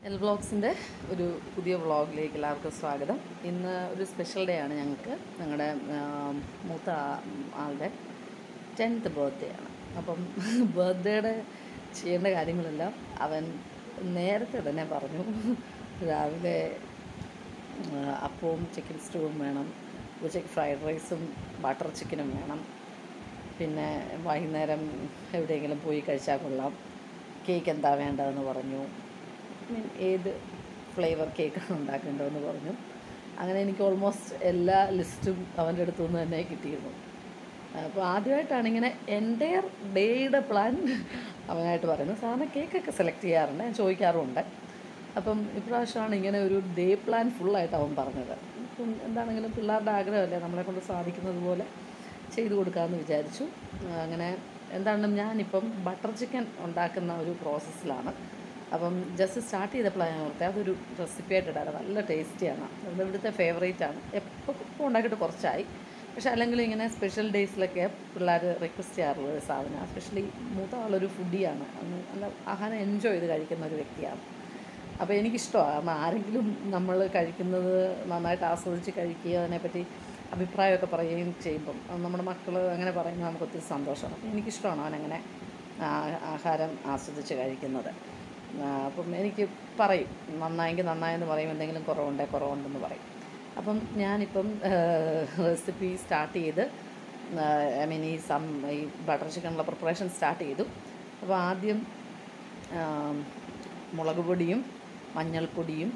L വ്ളോഗ്സിൻ്റെ ഒരു പുതിയ വ്ളോഗിലേക്ക് എല്ലാവർക്കും സ്വാഗതം ഇന്ന് ഒരു സ്പെഷ്യൽ ഡേ ആണ് ഞങ്ങൾക്ക് ഞങ്ങളുടെ ആം, മൂത്ത ആ- ആളുടെ ടെൻത്ത് ബർത്ത്ഡേ ആണ് അപ്പം ബർത്ത്ഡേയുടെ ചെയ്യേണ്ട കാര്യങ്ങളെല്ലാം അവൻ നേരത്തെ തന്നെ പറഞ്ഞു രാവിലെ ആ, അപ്പവും ചിക്കൻ സ്റ്റൂവും വേണം ഉച്ചയ്ക്ക് ഫ്രൈഡ് റൈസും ബട്ടർ ചിക്കനും വേണം പിന്നെ വൈകുന്നേരം എവിടെയെങ്കിലും പോയി കഴിച്ചാൽ കൊള്ളാം കേക്ക് എന്താ വേണ്ടതെന്ന് പറഞ്ഞു മീൻ ഏത് ഫ്ലേവർ കേക്കാണ് ഉണ്ടാക്കേണ്ടതെന്ന് പറഞ്ഞു അങ്ങനെ എനിക്ക് ഓൾമോസ്റ്റ് എല്ലാ ലിസ്റ്റും അവൻ്റെ അടുത്തു നിന്ന് തന്നെ കിട്ടിയിരുന്നു അപ്പോൾ ആദ്യമായിട്ടാണ് ഇങ്ങനെ എൻ്റെ ഡേയുടെ പ്ലാൻ അവനായിട്ട് പറയുന്നത് സാധാരണ കേക്കൊക്കെ സെലക്ട് ചെയ്യാറുണ്ട് ഞാൻ ചോദിക്കാറുമുണ്ട് അപ്പം ഇപ്രാവശ്യമാണ് ഇങ്ങനെ ഒരു ഡേ പ്ലാൻ ഫുള്ളായിട്ട് അവൻ പറഞ്ഞത് ഇപ്പം എന്താണെങ്കിലും പിള്ളേരുടെ ആഗ്രഹമല്ലേ നമ്മളെ കൊണ്ട് സാധിക്കുന്നത് പോലെ ചെയ്തു കൊടുക്കാമെന്ന് വിചാരിച്ചു ആ, അങ്ങനെ എന്താണെങ്കിലും ഞാനിപ്പം ബട്ടർ ചിക്കൻ ഉണ്ടാക്കുന്ന ഒരു പ്രോസസ്സിലാണ് അപ്പം ജസ്റ്റ് സ്റ്റാർട്ട് ചെയ്തപ്പോഴാണ് ഞാൻ ഓർത്തത് അതൊരു റെസിപ്പി ആയിട്ട് ഇടാറ് നല്ല ടേസ്റ്റിയാണ് അത് ഇവിടുത്തെ ഫേവറേറ്റ് ആണ് എപ്പോൾ ഇപ്പോൾ ഉണ്ടാക്കിയിട്ട് കുറച്ചായി പക്ഷേ അല്ലെങ്കിൽ ഇങ്ങനെ സ്പെഷ്യൽ ഡേയ്സിലൊക്കെ പിള്ളേർ റിക്വസ്റ്റ് ചെയ്യാറുള്ള ഒരു സാധനമാണ് എസ്പെഷ്യലി മൂത്ത ആളൊരു ഫുഡിയാണ് നല്ല ആഹാരം എൻജോയ് ചെയ്ത് കഴിക്കുന്ന ഒരു വ്യക്തിയാണ് അപ്പോൾ എനിക്കിഷ്ടമാണ് കാരണം ആരെങ്കിലും നമ്മൾ കഴിക്കുന്നത് നന്നായിട്ട് ആസ്വദിച്ച് കഴിക്കുക അതിനെപ്പറ്റി അഭിപ്രായമൊക്കെ പറയുകയും ചെയ്യുമ്പം അത് നമ്മുടെ മക്കൾ അങ്ങനെ പറയുന്നത് നമുക്ക് ഒത്തിരി സന്തോഷമാണ് അപ്പോൾ എനിക്കിഷ്ടമാണ് അവനങ്ങനെ ആ- ആഹാരം ആസ്വദിച്ച് കഴിക്കുന്നത് ആ, അപ്പം എനിക്ക് പറയും നന്നായെങ്കിൽ നന്നായെന്ന് പറയും എന്തെങ്കിലും കുറവുണ്ടേ കുറവുണ്ടെന്ന് പറയും അപ്പം ഞാനിപ്പം റെസിപ്പി സ്റ്റാർട്ട് ചെയ്ത് ഐ മീൻ ഈ സം ഈ ബട്ടർ ചിക്കനുള്ള പ്രിപ്പറേഷൻ സ്റ്റാർട്ട് ചെയ്തു അപ്പോൾ ആദ്യം ആം, മുളക് പൊടിയും മഞ്ഞൾപ്പൊടിയും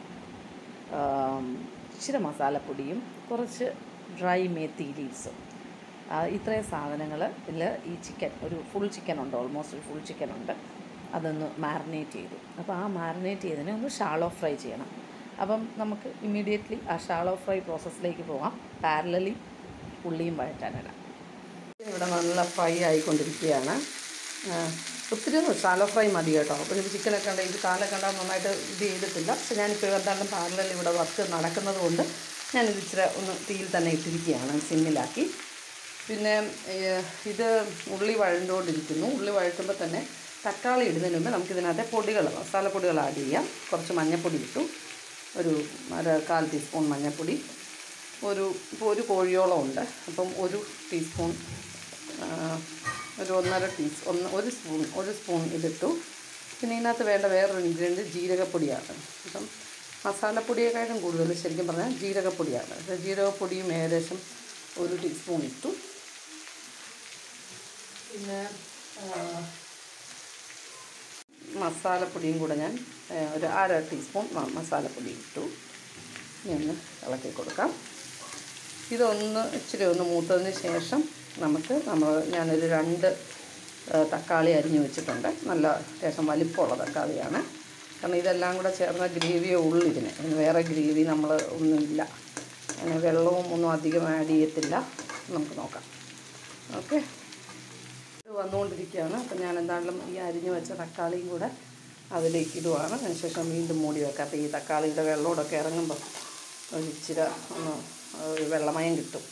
ആം, ഇച്ചിരി മസാലപ്പൊടിയും കുറച്ച് ഡ്രൈ മേത്തി ലീവ്സും ഇത്രയും സാധനങ്ങൾ ഇതിൽ ഈ ചിക്കൻ ഒരു ഫുൾ ചിക്കൻ ഉണ്ട് ഓൾമോസ്റ്റ് ഒരു ഫുൾ ചിക്കൻ ഉണ്ട് അതൊന്ന് മാരിനേറ്റ് ചെയ്തു അപ്പോൾ ആ മാരിനേറ്റ് ചെയ്തതിനെ ഒന്ന് ഷാളോ ഫ്രൈ ചെയ്യണം അപ്പം നമുക്ക് ഇമ്മീഡിയറ്റ്ലി ആ ഷാളോ ഫ്രൈ പ്രോസസ്സിലേക്ക് പോകാം പാരലലി ഉള്ളിയും വഴറ്റാനിടാം ഇവിടെ നല്ല ഫ്രൈ ആയിക്കൊണ്ടിരിക്കുകയാണ് ആ, ഒത്തിരി ഷാലോ ഫ്രൈ മതി കേട്ടോ അപ്പോൾ ഇത് ചിക്കനൊക്കെ ഉണ്ട് ഇത് കാലൊക്കെ ഉണ്ടാകും നന്നായിട്ട് ഇത് ചെയ്തിട്ടില്ല പക്ഷെ ഞാനിപ്പോൾ എന്തായാലും പാരലൽ ഇവിടെ വർക്ക് നടക്കുന്നത് കൊണ്ട് ഞാനിത് ഇച്ചിരി ഒന്ന് തീയിൽ തന്നെ ഇട്ടിരിക്കുകയാണ് സിമ്മിലാക്കി പിന്നെ ഏഹ്, ഇത് ഉള്ളി വഴണ്ടുകൊണ്ടിരിക്കുന്നു ഉള്ളി വഴറ്റുമ്പോൾ തന്നെ തക്കാളി ഇടുന്നതിന് മുമ്പ് നമുക്കിതിനകത്തെ പൊടികൾ മസാലപ്പൊടികൾ ആഡ് ചെയ്യാം കുറച്ച് മഞ്ഞൾപ്പൊടി ഇട്ടു ഒരു അര കാൽ ടീസ്പൂൺ മഞ്ഞൾപ്പൊടി ഒരു ഇപ്പോൾ ഒരു കോഴിയോളം ഉണ്ട് അപ്പം ഒരു ടീസ്പൂൺ ആ, ഒരു ഒന്നര ടീസ് ഒന്ന് ഒരു സ്പൂൺ ഒരു സ്പൂൺ ഇതിട്ടു പിന്നെ ഇതിനകത്ത് വേണ്ട വേറൊരു ഇൻഗ്രീഡിയൻറ്റ് ജീരകപ്പൊടിയാണ് അപ്പം മസാലപ്പൊടിയേക്കാളും കൂടുതൽ ശരിക്കും പറഞ്ഞാൽ ജീരകപ്പൊടിയാണ് അപ്പോൾ ജീരകപ്പൊടിയും ഏകദേശം ഒരു ടീസ്പൂൺ ഇട്ടു പിന്നെ ആ, മസാലപ്പൊടിയും കൂടെ ഞാൻ ആ, ഒരു അര ടീസ്പൂൺ മ- മസാലപ്പൊടി ഇട്ടു ഇനി ഒന്ന് ഇളക്കി കൊടുക്കാം ഇതൊന്ന് ഇച്ചിരി ഒന്ന് മൂത്തതിന് ശേഷം നമുക്ക് നമ്മൾ ഞാനൊരു രണ്ട് ആ, തക്കാളി അരിഞ്ഞു വെച്ചിട്ടുണ്ട് നല്ല അത്യാവശ്യം വലിപ്പമുള്ള തക്കാളിയാണ് കാരണം ഇതെല്ലാം കൂടെ ചേർന്ന ഗ്രേവിയേ ഉള്ളൂ ഇതിന് ഇതിന് വേറെ ഗ്രേവി നമ്മൾ ഒന്നുമില്ല അങ്ങനെ വെള്ളവും ഒന്നും അധികം ആഡ് ചെയ്യത്തില്ല നമുക്ക് നോക്കാം ഓക്കെ ഇത് വന്നുകൊണ്ടിരിക്കുകയാണ് അപ്പം ഞാൻ എന്താണെങ്കിലും ഈ അരിഞ്ഞു വെച്ച തക്കാളിയും കൂടെ അതിലേക്ക് ഇടുവാണ് അതിനുശേഷം വീണ്ടും മൂടി വെക്കാം അപ്പോൾ ഈ തക്കാളിയുടെ വെള്ളമോടൊക്കെ ഇറങ്ങുമ്പോൾ ഒരു ഇച്ചിരി ഒന്ന് ഒരു വെള്ളമയം കിട്ടും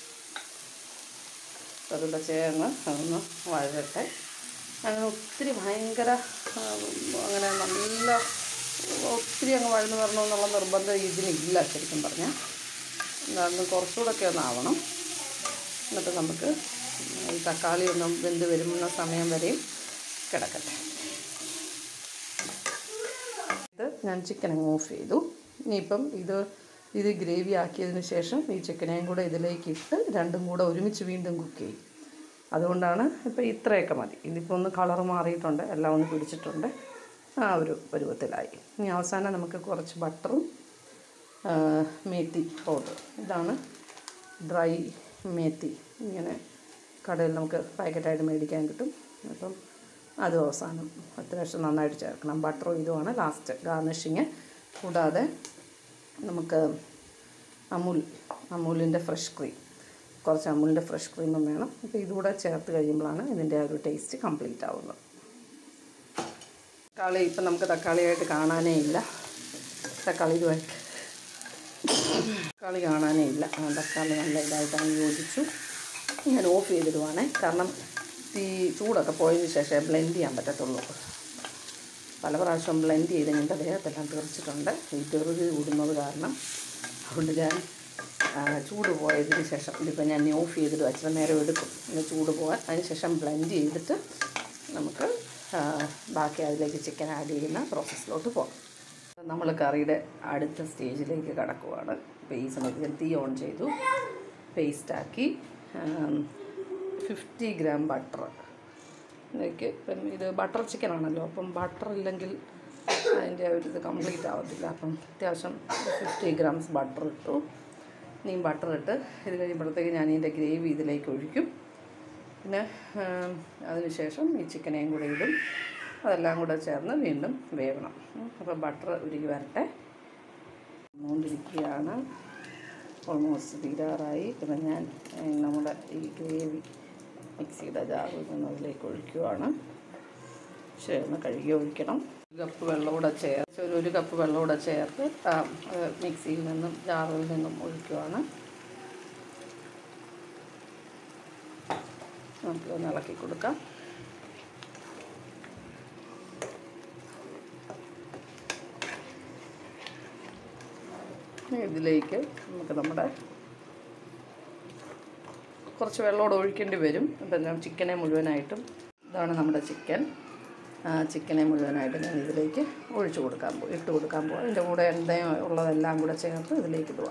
അതുകൂടെ ചേർന്ന് അതൊന്ന് വഴട്ടെ അങ്ങനെ ഒത്തിരി ഭയങ്കര ആ, അങ്ങനെ നല്ല ഒത്തിരി അങ്ങ് വഴന്ന് വരണമെന്നുള്ള നിർബന്ധം ഇതിനില്ല ശരിക്കും പറഞ്ഞാൽ എന്താണെന്ന് കുറച്ചുകൂടെയൊക്കെ ഒന്ന് ആവണം എന്നിട്ട് നമുക്ക് ഈ തക്കാളി ഒന്ന് വെന്ത് വരുന്ന സമയം വരെയും കിടക്കട്ടെ ഇത് ഞാൻ ചിക്കൻ അങ്ങ് ഓഫ് ചെയ്തു ഇനിയിപ്പം ഇത് ഇത് ഗ്രേവി ആക്കിയതിന് ശേഷം ഈ ചിക്കനെയും കൂടെ ഇതിലേക്ക് ഇട്ട് രണ്ടും കൂടെ ഒരുമിച്ച് വീണ്ടും കുക്ക് ചെയ്യും അതുകൊണ്ടാണ് ഇപ്പോൾ ഇത്രയൊക്കെ മതി ഇതിപ്പോൾ ഒന്ന് കളർ മാറിയിട്ടുണ്ട് എല്ലാം ഒന്ന് പിടിച്ചിട്ടുണ്ട് ആ ഒരു പരുവത്തിലായി ഇനി അവസാനം നമുക്ക് കുറച്ച് ബട്ടറും ആ, മേത്തി പൗഡർ ഇതാണ് ഡ്രൈ മേത്തി ഇങ്ങനെ കടയിൽ നമുക്ക് പാക്കറ്റായിട്ട് മേടിക്കാൻ കിട്ടും അപ്പം അതും അവസാനം അത്യാവശ്യം നന്നായിട്ട് ചേർക്കണം ബട്ടറും ഇതുമാണ് ലാസ്റ്റ് ഗാർണിഷിങ് കൂടാതെ നമുക്ക് അമൂൽ അമൂലിൻ്റെ ഫ്രഷ് ക്രീം കുറച്ച് അമൂലിൻ്റെ ഫ്രഷ് ക്രീമും വേണം അപ്പോൾ ഇതുകൂടെ ചേർത്ത് കഴിയുമ്പോഴാണ് ഇതിൻ്റെ ആ ഒരു ടേസ്റ്റ് കംപ്ലീറ്റ് ആവുന്നത് തക്കാളി ഇപ്പം നമുക്ക് തക്കാളിയായിട്ട് കാണാനേ ഇല്ല തക്കാളി ഇതുമായിട്ട് തക്കാളി കാണാനേ ഇല്ല ആ തക്കാളി നല്ല ഇതായിട്ട് അങ്ങ് യോജിച്ചു ഞാൻ ഓഫ് ചെയ്തിടുവാണേ കാരണം ഈ ചൂടൊക്കെ പോയതിന് ശേഷം ബ്ലെൻഡ് ചെയ്യാൻ പറ്റത്തുള്ളൂ പല പ്രാവശ്യം ബ്ലെൻഡ് ചെയ്ത് കഴിഞ്ഞിട്ട് ദേഹത്തെല്ലാം തെറിച്ചിട്ടുണ്ട് ഈ തെറുതി കൂടുന്നത് കാരണം അതുകൊണ്ട് ഞാൻ ആ, ചൂട് പോയതിന് ശേഷം ഇതിപ്പോൾ ഞാൻ ഓഫ് ചെയ്തിട്ട് അത്ര നേരം എടുക്കും ഇനി ചൂട് പോകാൻ അതിന് ശേഷം ബ്ലെൻഡ് ചെയ്തിട്ട് നമുക്ക് ആ, ബാക്കി അതിലേക്ക് ചിക്കൻ ആഡ് ചെയ്യുന്ന പ്രോസസ്സിലോട്ട് പോകാം നമ്മൾ കറിയുടെ അടുത്ത സ്റ്റേജിലേക്ക് കടക്കുവാണ് അപ്പോൾ ഈ സമയത്ത് ഞാൻ തീ ഓൺ ചെയ്തു പേസ്റ്റാക്കി ഫിഫ്റ്റി ഗ്രാം ബട്ടർ ഇതിലേക്ക് ഇപ്പം ഇത് ബട്ടർ ചിക്കൻ ആണല്ലോ അപ്പം ബട്ടർ ഇല്ലെങ്കിൽ അതിൻ്റെ ഒരു ഇത് കംപ്ലീറ്റ് ആവത്തില്ല അപ്പം അത്യാവശ്യം ഫിഫ്റ്റി ഗ്രാംസ് ബട്ടർ ഇട്ടു ഇനിയും ബട്ടർ ഇട്ട് ഇത് കഴിയുമ്പോഴത്തേക്ക് ഞാൻ ഇതിൻ്റെ ഗ്രേവി ഇതിലേക്ക് ഒഴിക്കും പിന്നെ അതിനുശേഷം ഈ ചിക്കനെയും കൂടെ ഇടും അതെല്ലാം കൂടെ ചേർന്ന് വീണ്ടും വേവണം അപ്പോൾ ബട്ടർ ഉരുകി വരട്ടെ വന്നുകൊണ്ടിരിക്കുകയാണ് ഓൾമോസ്റ്റ് തീരാറായി പിന്നെ ഞാൻ ഏ, നമ്മുടെ ഈ ഗ്രേവി മിക്സിയുടെ ജാറിൽ നിന്ന് അതിലേക്ക് ഒഴിക്കുവാണ് ശരി ഒന്ന് കഴുകി ഒഴിക്കണം ഒരു കപ്പ് വെള്ളം കൂടെ ചേർത്ത് ഒരു ഒരു കപ്പ് വെള്ളം കൂടെ ചേർത്ത് ആ, അത് മിക്സിയിൽ നിന്നും ജാറിൽ നിന്നും ഒഴിക്കുവാണ് നമുക്കൊന്ന് ഇളക്കി കൊടുക്കാം ഇനി ഇതിലേക്ക് നമുക്ക് നമ്മുടെ കുറച്ച് വെള്ളമോടെ ഒഴിക്കേണ്ടി വരും അപ്പം ഞാൻ ചിക്കനെ മുഴുവനായിട്ടും ഇതാണ് നമ്മുടെ ചിക്കൻ ആ ചിക്കനെ മുഴുവനായിട്ട് ഞാൻ ഇതിലേക്ക് ഒഴിച്ചു കൊടുക്കാൻ പോകും ഇട്ട് കൊടുക്കാൻ പോകും അതിൻ്റെ കൂടെ എണ്ണയും ഉള്ളതെല്ലാം കൂടെ ചേർത്ത് ഇതിലേക്ക് ഇടുക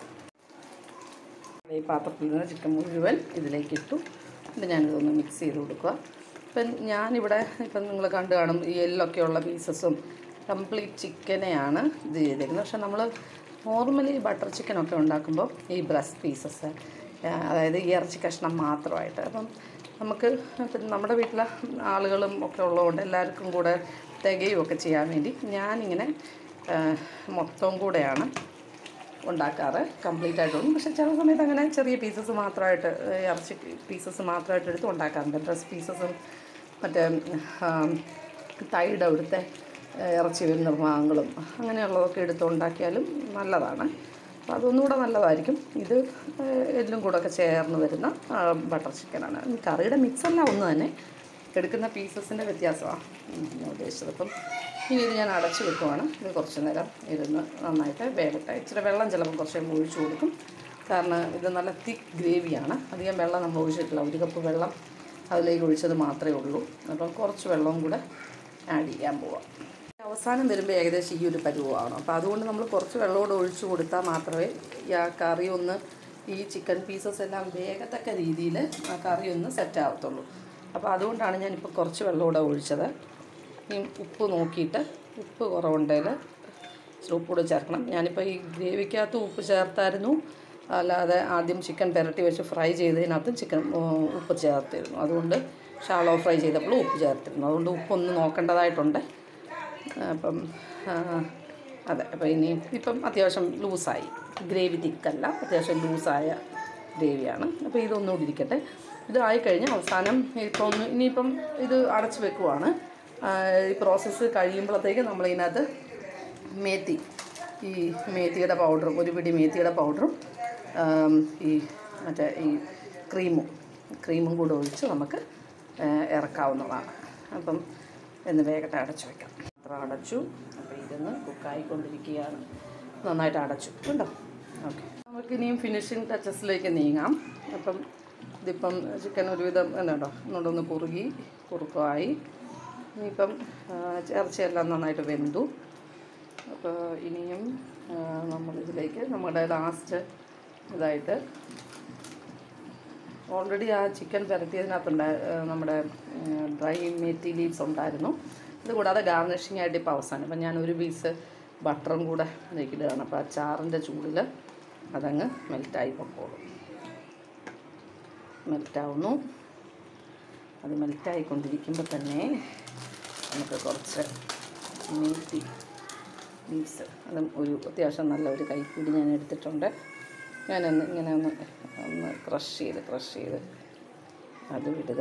ഈ പാത്രത്തിൽ നിന്ന് ചിക്കൻ മുഴുവൻ ഇതിലേക്ക് ഇട്ടു എന്നിട്ട് ഞാനിതൊന്ന് മിക്സ് ചെയ്ത് കൊടുക്കുക ഇപ്പം ഞാനിവിടെ ഇപ്പം നിങ്ങൾ കണ്ടു കാണും ഈ എല്ലൊക്കെ ഉള്ള പീസസും കംപ്ലീറ്റ് ചിക്കനെയാണ് ഇത് ചെയ്തേക്കുന്നത് പക്ഷെ നമ്മൾ നോർമലി ബട്ടർ ചിക്കനൊക്കെ ഉണ്ടാക്കുമ്പോൾ ഈ ബ്രസ്റ്റ് പീസസ് അതായത് ഈ ഇറച്ചി കഷ്ണം മാത്രമായിട്ട് അപ്പം നമുക്ക് ഇപ്പം നമ്മുടെ വീട്ടിലെ ആളുകളും ഒക്കെ ഉള്ളതുകൊണ്ട് എല്ലാവർക്കും കൂടെ തികയും ഒക്കെ ചെയ്യാൻ വേണ്ടി ഞാനിങ്ങനെ ആ, മൊത്തം കൂടെയാണ് ഉണ്ടാക്കാറ് കംപ്ലീറ്റ് ആയിട്ടുള്ളൂ പക്ഷെ ചില സമയത്ത് അങ്ങനെ ചെറിയ പീസസ് മാത്രമായിട്ട് ഏ, ഇറച്ചി പീസസ് മാത്രമായിട്ട് എടുത്ത് ഉണ്ടാക്കാറുണ്ട് ഡ്രസ് പീസസും മറ്റേ തൈയുടെ അവിടുത്തെ ഏ, ഇറച്ചി വരുന്ന ഭാഗങ്ങളും അങ്ങനെയുള്ളതൊക്കെ എടുത്ത് ഉണ്ടാക്കിയാലും നല്ലതാണ് അപ്പോൾ അതൊന്നുകൂടെ നല്ലതായിരിക്കും ഇത് ഏ, എല്ലാം കൂടെ ഒക്കെ ചേർന്ന് വരുന്ന ആ, ബട്ടർ ചിക്കനാണ് ഈ കറിയുടെ മിക്സ് എല്ലാം ഒന്ന് തന്നെ എടുക്കുന്ന പീസസിൻ്റെ വ്യത്യാസമാണ് ഉം, ഞാൻ ഉദ്ദേശിച്ചത് അപ്പം ഇനി ഇത് ഞാൻ അടച്ച് വെക്കുവാണ് ഇത് കുറച്ച് നേരം ഇരുന്ന് നന്നായിട്ട് വേവട്ടെ ഇച്ചിരി വെള്ളം ചിലപ്പോൾ കുറച്ച് കഴിയുമ്പോൾ ഒഴിച്ചു കൊടുക്കും കാരണം ഇത് നല്ല തിക്ക് ഗ്രേവിയാണ് അധികം വെള്ളം നമ്മൾ ഒഴിച്ചിട്ടില്ല ഒരു കപ്പ് വെള്ളം അതിലേക്ക് ഒഴിച്ചത് മാത്രമേ ഉള്ളൂ അപ്പം കുറച്ച് വെള്ളവും കൂടെ ആഡ് ചെയ്യാൻ പോവാം അവസാനം വരുമ്പോൾ ഏകദേശം ഈ ഒരു പരുവമാണ് അപ്പോൾ അതുകൊണ്ട് നമ്മൾ കുറച്ച് വെള്ളമോടെ ഒഴിച്ചു കൊടുത്താൽ മാത്രമേ ഈ ആ കറി ഒന്ന് ഈ ചിക്കൻ പീസസ് എല്ലാം വേഗത്തക്ക രീതിയിൽ ആ കറി ഒന്ന് സെറ്റ് ആവത്തുള്ളൂ അപ്പോൾ അതുകൊണ്ടാണ് ഞാനിപ്പോൾ കുറച്ച് വെള്ളമൂടെ ഒഴിച്ചത് ഇനി ഉപ്പ് നോക്കിയിട്ട് ഉപ്പ് കുറവുണ്ടെങ്കിൽ ഇച്ചിരി ഉപ്പ് കൂടെ ചേർക്കണം ഞാനിപ്പോൾ ഈ ഗ്രേവിക്കകത്ത് ഉപ്പ് ചേർത്തായിരുന്നു അല്ലാതെ ആദ്യം ചിക്കൻ പുരട്ടി വെച്ച് ഫ്രൈ ചെയ്തതിനകത്തും ചിക്കൻ ഉപ്പ് ചേർത്തിരുന്നു അതുകൊണ്ട് ഷാളോ ഫ്രൈ ചെയ്തപ്പോൾ ഉപ്പ് ചേർത്തിരുന്നു അതുകൊണ്ട് ഉപ്പൊന്ന് നോക്കേണ്ടതായിട്ടുണ്ട് അപ്പം ആ, അതെ അപ്പോൾ ഇനി ഇപ്പം അത്യാവശ്യം ലൂസായി ഗ്രേവി തിക്കല്ല അത്യാവശ്യം ലൂസായ ഗ്രേവിയാണ് അപ്പോൾ ഇതൊന്നുകൂടി ഇരിക്കട്ടെ ഇത് ആയിക്കഴിഞ്ഞ് അവസാനം ഇപ്പോൾ ഒന്ന് ഇനിയിപ്പം ഇത് അടച്ച് വെക്കുവാണ് ആ, ഈ പ്രോസസ്സ് കഴിയുമ്പോഴത്തേക്ക് നമ്മളിതിനകത്ത് മേത്തി ഈ മേത്തിയുടെ പൗഡറും ഒരു പിടി മേത്തിയുടെ പൗഡറും ആം, ഈ മറ്റേ ഈ ക്രീമും ക്രീമും കൂടെ ഒഴിച്ച് നമുക്ക് ആ, ഇറക്കാവുന്നതാണ് അപ്പം എന്ന് വേഗത്തെ അടച്ചു വെക്കാം അത്ര അടച്ചു അപ്പോൾ ഇരുന്ന് കുക്കായിക്കൊണ്ടിരിക്കുകയാണ് നന്നായിട്ട് അടച്ചു കണ്ടോ ഓക്കെ നമുക്കിനിയും ഫിനിഷിങ് ടച്ചസിലേക്ക് നീങ്ങാം അപ്പം ഇതിപ്പം ചിക്കൻ ഒരുവിധം എന്താണ്ടോ ഒന്നുകൊണ്ടൊന്ന് കുറുകി കുറുക്കമായി ഇനിയിപ്പം ആ, ഇറച്ചിയെല്ലാം നന്നായിട്ട് വെന്തു അപ്പോൾ ഇനിയും ആ, നമ്മളിതിലേക്ക് നമ്മുടെ ലാസ്റ്റ് ഇതായിട്ട് ഓൾറെഡി ആ ചിക്കൻ പുരട്ടിയതിനകത്തുണ്ട നമ്മുടെ ഡ്രൈ മേത്തി ലീവ്സ് ഉണ്ടായിരുന്നു ഇതുകൂടാതെ ഗാർണിഷിംഗ് ആയിട്ട് ഇപ്പോൾ അവസാനം അപ്പം ഞാൻ ഒരു പീസ് ബട്ടറും കൂടെ ഇതിലേക്കിടുകയാണ് അപ്പോൾ ആ ചാറിൻ്റെ ചൂടിൽ അതങ്ങ് മെൽറ്റായി പൊക്കോളും മെൽറ്റാവുന്നു അത് മെൽറ്റായിക്കൊണ്ടിരിക്കുമ്പോൾ തന്നെ നമുക്ക് കുറച്ച് മീറ്റി ലീവ്സ് അതും ഒരു അത്യാവശ്യം നല്ല ഒരു കൈപ്പിടി ഞാൻ എടുത്തിട്ടുണ്ട് ഞാനൊന്ന് ഇങ്ങനെ ഒന്ന് ഒന്ന് ക്രഷ് ചെയ്ത് ക്രഷ് ചെയ്ത് അത് വിടുക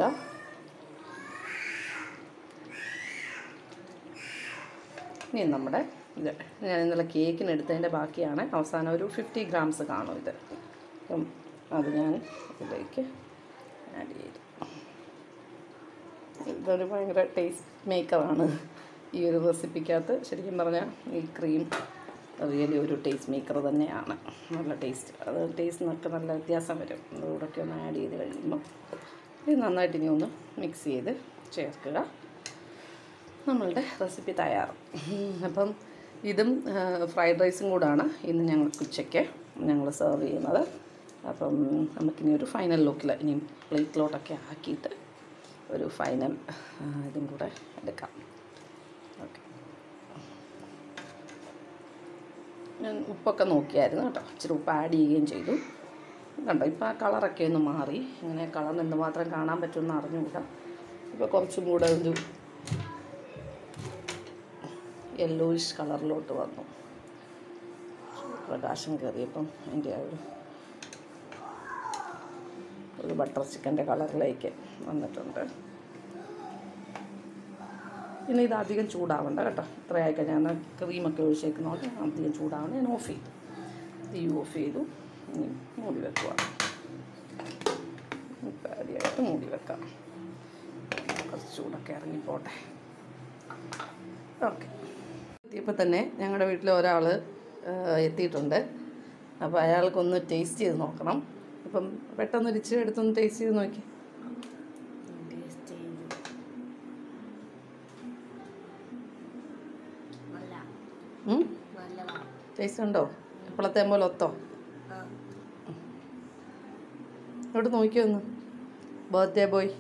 ഇനി നമ്മുടെ ഇത് ഞാൻ ഇന്നലെ കേക്കിന് എടുത്തതിൻ്റെ ബാക്കിയാണ് അവസാനം ഒരു ഫിഫ്റ്റി ഗ്രാംസ് കാണും ഇത് അപ്പം അത് ഞാൻ ഇതിലേക്ക് ആഡ് ചെയ്തു ഇതൊരു ഭയങ്കര ടേസ്റ്റ് മേക്കറാണ് ഈ ഒരു റെസിപ്പിക്കകത്ത് ശരിക്കും പറഞ്ഞാൽ ഈ ക്രീം റിയലി ഒരു ടേസ്റ്റ് മേക്കർ തന്നെയാണ് നല്ല ടേസ്റ്റ് അത് ടേസ്റ്റിനൊക്കെ നല്ല വ്യത്യാസം വരും അതുകൂടൊക്കെ ഒന്ന് ആഡ് ചെയ്ത് കഴിയുമ്പോൾ ഇത് നന്നായിട്ട് ഇനി ഒന്ന് മിക്സ് ചെയ്ത് ചേർക്കുക നമ്മളുടെ റെസിപ്പി തയ്യാറ് അപ്പം ഇതും ഫ്രൈഡ് റൈസും കൂടാണ് ഇന്ന് ഞങ്ങൾക്ക് ഉച്ചയ്ക്ക് ഞങ്ങൾ സെർവ് ചെയ്യുന്നത് അപ്പം നമുക്കിനി ഒരു ഫൈനൽ ലുക്കിൽ ഇനി പ്ലേറ്റിലോട്ടൊക്കെ ആക്കിയിട്ട് ഒരു ഫൈനൽ ഇതും കൂടെ എടുക്കാം ഓക്കെ ഞാൻ ഉപ്പൊക്കെ നോക്കിയായിരുന്നു കേട്ടോ ഇച്ചിരി ഉപ്പ് ആഡ് ചെയ്യുകയും ചെയ്തു കണ്ടോ ഇപ്പോൾ ആ കളറൊക്കെ ഒന്ന് മാറി ഇങ്ങനെ കളർ എന്തുമാത്രം കാണാൻ പറ്റുമെന്ന് അറിഞ്ഞുകൂടാ ഇപ്പോൾ കുറച്ചും കൂടെ ഒരു യെല്ലോയിഷ് കളറിലോട്ട് വന്നു പ്രകാശം കയറിയപ്പം അതിൻ്റെ ആ ഒരു ഒരു ബട്ടർ ചിക്കൻ്റെ കളറിലേക്ക് വന്നിട്ടുണ്ട് പിന്നെ ഇത് അധികം ചൂടാവണ്ട കേട്ടോ ഇത്രയൊക്കെ ഞാൻ ക്രീമൊക്കെ ഒഴിച്ചേക്കുന്നതുകൊണ്ട് അധികം ചൂടാവണം ഞാൻ ഓഫ് ചെയ്തു തീ ഓഫ് ചെയ്തു ഇനി മൂടി വെക്കുക പാടിയായിട്ട് മൂടി വെക്കാം കുറച്ച് ചൂടൊക്കെ ഇറങ്ങിപ്പോട്ടെ ഓക്കെ എത്തിയപ്പോൾ തന്നെ ഞങ്ങളുടെ വീട്ടിൽ ഒരാൾ എത്തിയിട്ടുണ്ട് അപ്പോൾ അയാൾക്കൊന്ന് ടേസ്റ്റ് ചെയ്ത് നോക്കണം അപ്പം പെട്ടെന്ന് ഇച്ചിരി എടുത്തൊന്ന് ടേസ്റ്റ് ചെയ്ത് നോക്കി ടേസ്റ്റ് ചെയ്തു നല്ല നല്ലതാണ് ടേസ്റ്റ് ഉണ്ടോ എപ്പോഴത്തെ പോലെ ഒത്തോ ഇവിടെ നോക്കിയോ ഒന്ന് ബർത്ത്ഡേ ബോയ്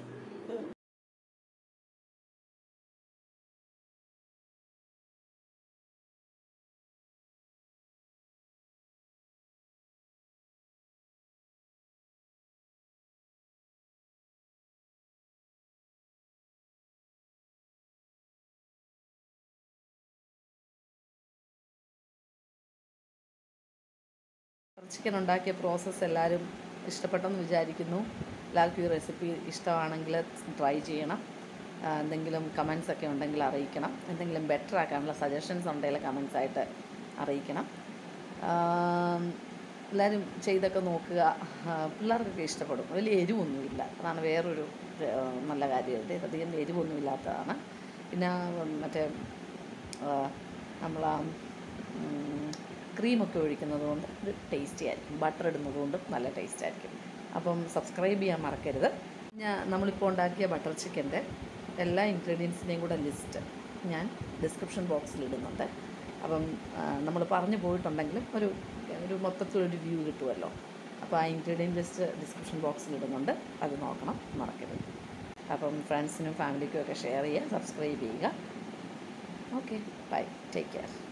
ചിക്കൻ ഉണ്ടാക്കിയ പ്രോസസ്സ് എല്ലാവരും ഇഷ്ടപ്പെട്ടെന്ന് വിചാരിക്കുന്നു എല്ലാവർക്കും ഈ റെസിപ്പി ഇഷ്ടമാണെങ്കിൽ ട്രൈ ചെയ്യണം ആ, എന്തെങ്കിലും കമൻസ് ഒക്കെ ഉണ്ടെങ്കിൽ അറിയിക്കണം എന്തെങ്കിലും ബെറ്റർ ആക്കാനുള്ള സജഷൻസ് ഉണ്ടെങ്കിൽ കമൻസ് ആയിട്ട് അറിയിക്കണം ആം, എല്ലാവരും ചെയ്തൊക്കെ നോക്കുക ആ, പിള്ളേർക്കൊക്കെ ഇഷ്ടപ്പെടും വലിയ എരിവൊന്നുമില്ല അതാണ് വേറൊരു ആ, നല്ല കാര്യം ഇത് അധികം എരിവൊന്നും ഇല്ലാത്തതാണ് പിന്നെ മറ്റേ നമ്മൾ ക്രീമൊക്കെ ഒഴിക്കുന്നത് കൊണ്ട് ഒരു ടേസ്റ്റി ആയിരിക്കും ബട്ടർ ഇടുന്നത് കൊണ്ടും നല്ല ടേസ്റ്റ് ആയിരിക്കും അപ്പം സബ്സ്ക്രൈബ് ചെയ്യാൻ മറക്കരുത് ഞാൻ നമ്മളിപ്പോൾ ഉണ്ടാക്കിയ ബട്ടർ ചിക്കൻ്റെ എല്ലാ ഇൻഗ്രീഡിയൻസിൻ്റെയും കൂടെ ലിസ്റ്റ് ഞാൻ ഡിസ്ക്രിപ്ഷൻ ബോക്സിൽ ഇടുന്നുണ്ട് അപ്പം നമ്മൾ പറഞ്ഞു പോയിട്ടുണ്ടെങ്കിലും ഒരു ഒരു മൊത്തത്തിലൊരു വ്യൂ കിട്ടുമല്ലോ അപ്പോൾ ആ ഇൻഗ്രീഡിയൻറ്റ് ലിസ്റ്റ് ഡിസ്ക്രിപ്ഷൻ ബോക്സിൽ ഇടുന്നുണ്ട് അത് നോക്കണം മറക്കരുത് അപ്പം ഫ്രണ്ട്സിനും ഫാമിലിക്കും ഒക്കെ ഷെയർ ചെയ്യുക സബ്സ്ക്രൈബ് ചെയ്യുക ഓക്കെ ബൈ ടേക്ക് കെയർ